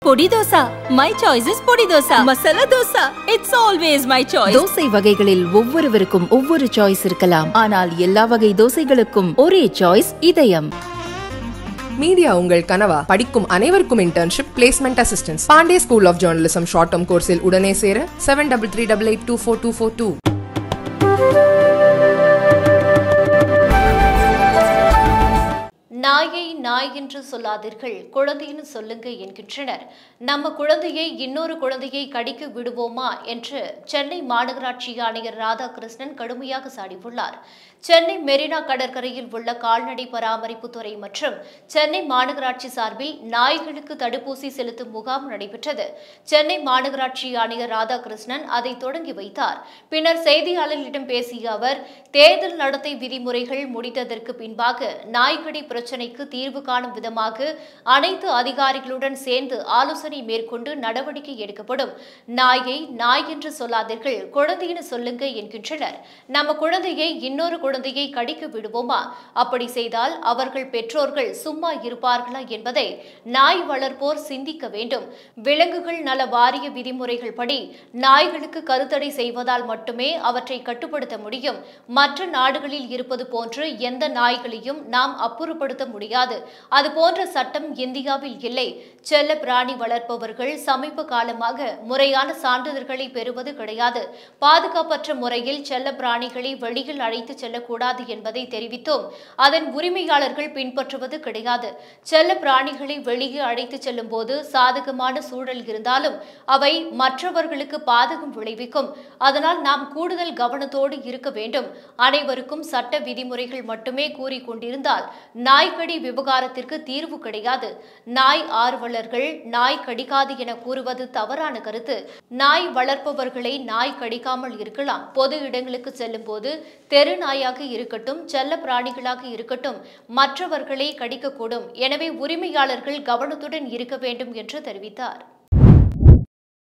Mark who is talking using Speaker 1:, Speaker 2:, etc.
Speaker 1: பொடி dosa my choice is podi dosa masala dosa it's always my choice
Speaker 2: தோசை வகைகளில் ஒவ்வொருவருக்கும் ஒவ்வொரு சாய்ஸ் இருக்கலாம் ஆனால் எல்லா வகை தோசைகளுக்கும் ஒரே சாய்ஸ் இதயம்
Speaker 3: மீடியா உங்கள் கனவா படிக்கும் அனைவருக்கும் internship placement assistance Pandey school of journalism short term கோர்ஸில் உடனே சேர seven double three double eight two four two four two
Speaker 4: nine nine என்று சொல்லாதீர்கள் குழந்தைன்னு சொல்லுங்க என்கின்றனர் நம்ம குழந்தையை இன்னொரு குழந்தையை கடிக்க விடுவோமா என்று சென்னை மாநகராட்சி ஆணையர் ராதாகிருஷ்ணன் கடுமையாக சாடியுள்ளார் சென்னை மெரினா கடற்கரையில் உள்ள கால்நடை பராமரிப்புத்துறை மற்றும் சென்னை மாநகராட்சி சார்பில் நாய்களுக்கு தடுப்பூசி செலுத்தும் முகாம் நடைபெற்றது சென்னை மாநகராட்சி ஆணையர் ராதாகிருஷ்ணன் அதை தொடங்கி வைத்தார் பின்னர் செய்தியாளர்களிடம் பேசிய அவர் தேர்தல் நடத்தை விதிமுறைகள் முடித்ததற்கு பின்பாக நாய்க்கடி பிரச்சினைக்கு தீர்வு காணும் விதமாக அனைத்து அதிகாரிகளுடன் சேர்ந்து ஆலோசனை மேற்கொண்டு நடவடிக்கை எடுக்கப்படும் நாயை நாய் என்று சொல்லாதீர்கள் குழந்தைன்னு சொல்லுங்க என்கின்றனர் நம்ம குழந்தையை இன்னொரு குழந்தையை கடிக்க விடுவோமா அப்படி செய்தால் அவர்கள் பெற்றோர்கள் சும்மா இருப்பார்களா என்பதை நாய் வளர்ப்போர் சிந்திக்க வேண்டும் விலங்குகள் நல வாரிய விதிமுறைகள் படி நாய்களுக்கு கருத்தடை செய்வதால் மட்டுமே அவற்றை கட்டுப்படுத்த முடியும் மற்ற நாடுகளில் இருப்பது போன்று எந்த நாய்களையும் நாம் அப்புறப்படுத்த முடியாது அது போன்ற சட்டம் இந்தியாவில் இல்லை செல்ல பிராணி வளர்ப்பவர்கள் சமீப காலமாக முறையான சான்றிதழ்களை பெறுவது கிடையாது பாதுகாப்பற்ற முறையில் செல்ல பிராணிகளை வெளியில் அழைத்து செல்லக்கூடாது என்பதை தெரிவித்தோம் அதன் உரிமையாளர்கள் பின்பற்றுவது கிடையாது செல்ல பிராணிகளை வெளியே அழைத்து செல்லும் போது சாதகமான சூழல் இருந்தாலும் அவை மற்றவர்களுக்கு பாதகம் விளைவிக்கும் அதனால் நாம் கூடுதல் கவனத்தோடு இருக்க வேண்டும் அனைவருக்கும் சட்ட விதிமுறைகள் மட்டுமே கூறிக்கொண்டிருந்தால் நாய்க்கடி விவகாரத்திற்கு தீர்வு கிடையாது நாய் ஆர்வலர்கள் நாய் கடிக்காது என கூறுவது தவறான கருத்து நாய் வளர்ப்பவர்களை நாய் கடிக்காமல் இருக்கலாம் பொது இடங்களுக்கு செல்லும் போது தெரு நாயாக இருக்கட்டும் செல்ல பிராணிகளாக இருக்கட்டும் மற்றவர்களை கடிக்கக்கூடும் எனவே உரிமையாளர்கள் கவனத்துடன் இருக்க வேண்டும் என்று தெரிவித்தார்